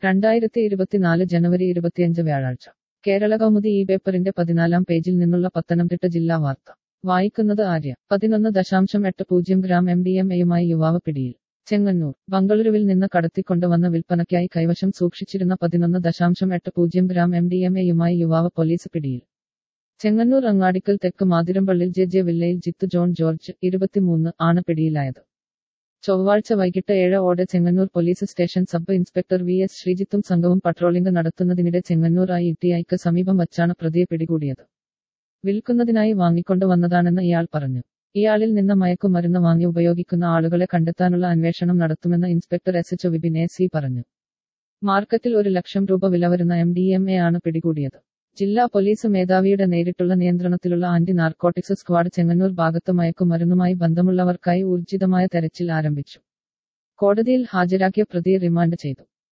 രണ്ടായിരത്തി ഇരുപത്തിനാല് ജനുവരി ഇരുപത്തിയഞ്ച് വ്യാഴാഴ്ച കേരള കൗമുദി ഈ പേപ്പറിന്റെ പതിനാലാം പേജിൽ നിന്നുള്ള പത്തനംതിട്ട ജില്ലാ വാർത്ത വായിക്കുന്നത് ആര്യ പതിനൊന്ന് ദശാംശം എട്ട് പൂജ്യം ഗ്രാം എം ഡി എം എയുമായി യുവാവ് പിടിയിൽ ചെങ്ങന്നൂർ ബംഗളൂരുവിൽ നിന്ന് കടത്തിക്കൊണ്ടുവന്ന വിൽപ്പനയ്ക്കായി കൈവശം സൂക്ഷിച്ചിരുന്ന പതിനൊന്ന് ദശാംശം എട്ട് പൂജ്യം ഗ്രാം എം ഡി എം എയുമായി യുവാവ് പോലീസ് പിടിയിൽ ചെങ്ങന്നൂർ അങ്ങാടിക്കൽ തെക്ക് മാതിരമ്പള്ളിൽ ജെ ജെ വില്ലയിൽ ജിത്തു ജോൺ ജോർജ് ഇരുപത്തിമൂന്ന് ആണ് പിടിയിലായത് ചൊവ്വാഴ്ച വൈകിട്ട് ഏഴ് ഓടെ Chengannur police station sub inspector V S ശ്രീജിത്തും സംഘവും പട്രോളിംഗ് നടത്തുന്നതിനിടെ ചെങ്ങന്നൂർ ഐ ടിഐക്ക് സമീപം വച്ചാണ് പ്രതിയെ പിടികൂടിയത് വിൽക്കുന്നതിനായി വാങ്ങിക്കൊണ്ടുവന്നതാണെന്ന് ഇയാൾ പറഞ്ഞു ഇയാളിൽ നിന്ന് മയക്കുമരുന്ന് വാങ്ങി ഉപയോഗിക്കുന്ന ആളുകളെ കണ്ടെത്താനുള്ള അന്വേഷണം നടത്തുമെന്ന് inspector S H Vipin A C പറഞ്ഞു മാർക്കറ്റിൽ ഒരു ലക്ഷം രൂപ വില വരുന്ന എം ഡി എം എ ആണ് പിടികൂടിയത് ജില്ലാ പോലീസ് മേധാവിയുടെ നേരിട്ടുള്ള നിയന്ത്രണത്തിലുള്ള ആന്റി നാർക്കോട്ടിക്സ് സ്ക്വാഡ് ചെങ്ങന്നൂർ ഭാഗത്ത് മയക്കുമരുന്നുമായി ബന്ധമുള്ളവർക്കായി ഊർജിതമായ തെരച്ചിൽ ആരംഭിച്ചു കോടതിയിൽ ഹാജരാക്കിയ പ്രതിയെ റിമാൻഡ് ചെയ്തു